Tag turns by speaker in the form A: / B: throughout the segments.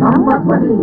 A: ನಮ್ಮ ಧ್ವನಿ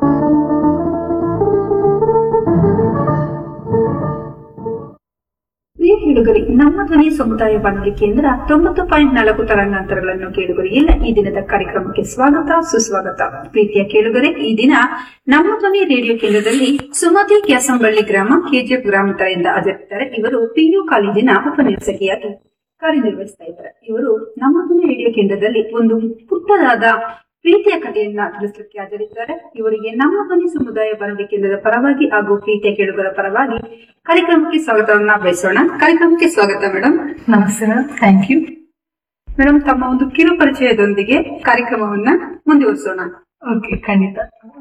B: ಪ್ರಿಯ ಕೇಳುಗರಿ ನಮ್ಮ ಧ್ವನಿ ಸಮುದಾಯ ಬಾನುಲಿ ಕೇಂದ್ರ ತೊಂಬತ್ತು ಪಾಯಿಂಟ್ ನಾಲ್ಕು ತರಂಗಾಂತರಗಳನ್ನು ಕೇಳುಗರಿ ಎಲ್ಲ ಈ ದಿನದ ಕಾರ್ಯಕ್ರಮಕ್ಕೆ ಸ್ವಾಗತ ಸುಸ್ವಾಗತ ಪ್ರೀತಿಯ ಕೇಳುಗರೆ ಈ ದಿನ ನಮ್ಮ ಧ್ವನಿ ರೇಡಿಯೋ ಕೇಂದ್ರದಲ್ಲಿ ಸುಮತಿ ಕ್ಯಾಸಂಬಳ್ಳಿ ಗ್ರಾಮ ಕೆಜಿಎಫ್ ಗ್ರಾಮದಿಂದ ಹಾಜರಿದ್ದಾರೆ ಇವರು ಪಿಯು ಕಾಲೇಜಿನ ಉಪನ್ಯಾಸಕಿಯಾಗಿ ಕಾರ್ಯನಿರ್ವಹಿಸ್ತಾ ಇದ್ದಾರೆ ಇವರು ನಮ್ಮ ಧ್ವನಿ ರೇಡಿಯೋ ಕೇಂದ್ರದಲ್ಲಿ ಒಂದು ಪುಟ್ಟದಾದ ಪ್ರೀತಿಯ ಕಥೆಯನ್ನ ತಿಳಿಸಲಿಕ್ಕೆ ಹಾಜರಿದ್ದಾರೆ ಇವರಿಗೆ ನಮ್ಮ ಧ್ವನಿ ಸಮುದಾಯ ಬಾನುಲಿ ಕೇಂದ್ರದ ಪರವಾಗಿ ಹಾಗೂ ಪ್ರೀತಿಯ ಕೇಳುಗರ ಪರವಾಗಿ ಕಾರ್ಯಕ್ರಮಕ್ಕೆ ಸ್ವಾಗತವನ್ನ ಬಯಸೋಣ ಕಾರ್ಯಕ್ರಮಕ್ಕೆ ಸ್ವಾಗತ ಮೇಡಮ್
C: ನಮಸ್ತೆ ಮೇಡಮ್ ಥ್ಯಾಂಕ್ ಯು
B: ಮೇಡಮ್ ತಮ್ಮ ಒಂದು ಕಿರು ಪರಿಚಯದೊಂದಿಗೆ ಕಾರ್ಯಕ್ರಮವನ್ನ ಮುಂದುವರಿಸೋಣ
C: ಓಕೆ ಖಂಡಿತ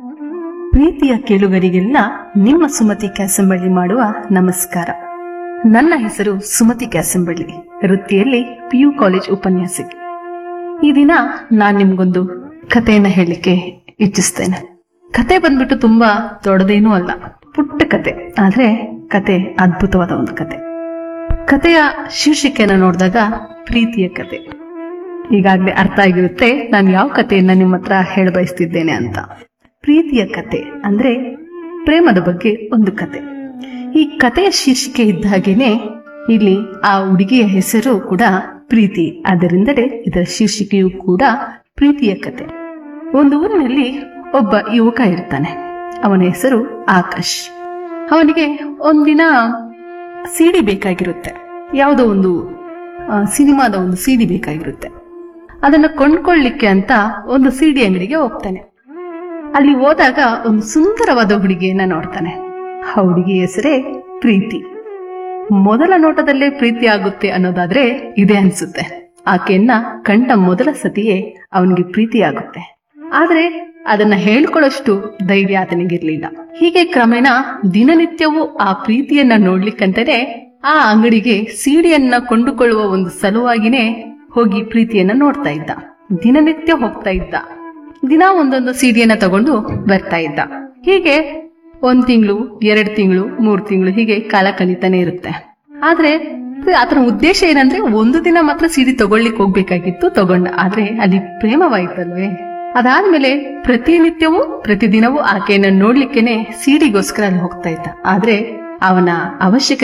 C: ಪ್ರೀತಿಯ ಕೇಳುಗರಿಗೆಲ್ಲ ನಿಮ್ಮ ಸುಮತಿ ಕ್ಯಾಸಂಬಳ್ಳಿ ಮಾಡುವ ನಮಸ್ಕಾರ ನನ್ನ ಹೆಸರು ಸುಮತಿ ಕ್ಯಾಸಂಬಳ್ಳಿ ವೃತ್ತಿಯಲ್ಲಿ ಪಿಯು ಕಾಲೇಜ್ ಉಪನ್ಯಾಸಕಿ ಈ ದಿನ ನಾನ್ ನಿಮ್ಗೊಂದು ಕಥೆಯನ್ನ ಹೇಳಲಿಕ್ಕೆ ಇಚ್ಛಿಸ್ತೇನೆ ಕತೆ ಬಂದ್ಬಿಟ್ಟು ತುಂಬಾ ದೊಡ್ಡದೇನೂ ಅಲ್ಲ ಪುಟ್ಟ ಕತೆ ಆದ್ರೆ ಕತೆ ಅದ್ಭುತವಾದ ಒಂದು ಕತೆ ಕಥೆಯ ಶೀರ್ಷಿಕೆಯನ್ನು ನೋಡಿದಾಗ ಪ್ರೀತಿಯ ಕತೆ ಈಗಾಗಲೇ ಅರ್ಥ ಆಗಿರುತ್ತೆ ನಾನು ಯಾವ ಕಥೆಯನ್ನ ನಿಮ್ಮ ಹತ್ರ ಹೇಳ ಬಯಸ್ತಿದ್ದೇನೆ ಅಂತ ಪ್ರೀತಿಯ ಕತೆ ಅಂದ್ರೆ ಪ್ರೇಮದ ಬಗ್ಗೆ ಒಂದು ಕತೆ ಈ ಕಥೆಯ ಶೀರ್ಷಿಕೆ ಇದ್ದ ಹಾಗೇನೆ ಇಲ್ಲಿ ಆ ಹುಡುಗಿಯ ಹೆಸರು ಕೂಡ ಪ್ರೀತಿ ಅದರಿಂದಲೇ ಇದರ ಶೀರ್ಷಿಕೆಯು ಕೂಡ ಪ್ರೀತಿಯ ಕತೆ ಒಂದು ಊರಿನಲ್ಲಿ ಒಬ್ಬ ಯುವಕ ಇರ್ತಾನೆ ಅವನ ಹೆಸರು ಆಕಾಶ್ ಅವನಿಗೆ ಒಂದಿನ ಸಿಡಿ ಬೇಕಾಗಿರುತ್ತೆ ಯಾವುದೋ ಒಂದು ಆ, ಸಿನಿಮಾದ ಒಂದು ಸಿಡಿ ಬೇಕಾಗಿರುತ್ತೆ ಅದನ್ನ ಕೊಂಡ್ಕೊಳ್ಳಿಕ್ಕೆ ಅಂತ ಒಂದು ಸಿಡಿ ಅಂಗಡಿಗೆ ಹೋಗ್ತಾನೆ ಅಲ್ಲಿ ಹೋದಾಗ ಒಂದು ಸುಂದರವಾದ ಹುಡುಗಿಯನ್ನ ನೋಡ್ತಾನೆ ಆ ಹುಡುಗಿ ಹೆಸರೇ ಪ್ರೀತಿ ಮೊದಲ ನೋಟದಲ್ಲೇ ಪ್ರೀತಿ ಆಗುತ್ತೆ ಅನ್ನೋದಾದ್ರೆ ಇದೆ ಅನ್ಸುತ್ತೆ ಆಕೆಯನ್ನ ಕಂಡ ಮೊದಲ ಸತಿಯೇ ಅವನಿಗೆ ಪ್ರೀತಿ ಆಗುತ್ತೆ ಆದ್ರೆ ಅದನ್ನ ಹೇಳ್ಕೊಳ್ಳೋಷ್ಟು ಧೈರ್ಯ ಆತನಿಗಿರ್ಲಿಲ್ಲ ಹೀಗೆ ಕ್ರಮೇಣ ದಿನನಿತ್ಯವೂ ಆ ಪ್ರೀತಿಯನ್ನ ನೋಡ್ಲಿಕ್ಕಂತಾನೆ ಆ ಅಂಗಡಿಗೆ ಸೀಡಿಯನ್ನ ಕೊಂಡುಕೊಳ್ಳುವ ಒಂದು ಸಲುವಾಗಿನೇ ಹೋಗಿ ಪ್ರೀತಿಯನ್ನ ನೋಡ್ತಾ ಇದ್ದ ದಿನನಿತ್ಯ ಹೋಗ್ತಾ ಇದ್ದ ದಿನ ಒಂದೊಂದು ಸೀಡಿಯನ್ನ ತಗೊಂಡು ಬರ್ತಾ ಇದ್ದ ಹೀಗೆ ಒಂದ್ ತಿಂಗಳು ಎರಡ್ ತಿಂಗಳು ಮೂರ್ ತಿಂಗಳು ಹೀಗೆ ಕಾಲ ಕಳೀತಾನೆ ಇರುತ್ತೆ ಆದ್ರೆ ಆತನ ಉದ್ದೇಶ ಏನಂದ್ರೆ ಒಂದು ದಿನ ಮಾತ್ರ ಸೀಡಿ ತಗೊಳ್ಲಿಕ್ಕೆ ಹೋಗ್ಬೇಕಾಗಿತ್ತು ತಗೊಂಡ ಆದ್ರೆ ಅಲ್ಲಿ ಪ್ರೇಮವಾಯ್ತಲ್ವೇ ಅದಾದ್ಮೇಲೆ ಪ್ರತಿನಿತ್ಯವೂ ಪ್ರತಿದಿನವೂ ಆಕೆಯನ್ನ ನೋಡ್ಲಿಕ್ಕೆನೆ ಸೀಡಿಗೋಸ್ಕರ ಅಲ್ಲಿ ಹೋಗ್ತಾ ಇದ್ದ ಆದ್ರೆ ಅವನ ಅವಶ್ಯಕತೆ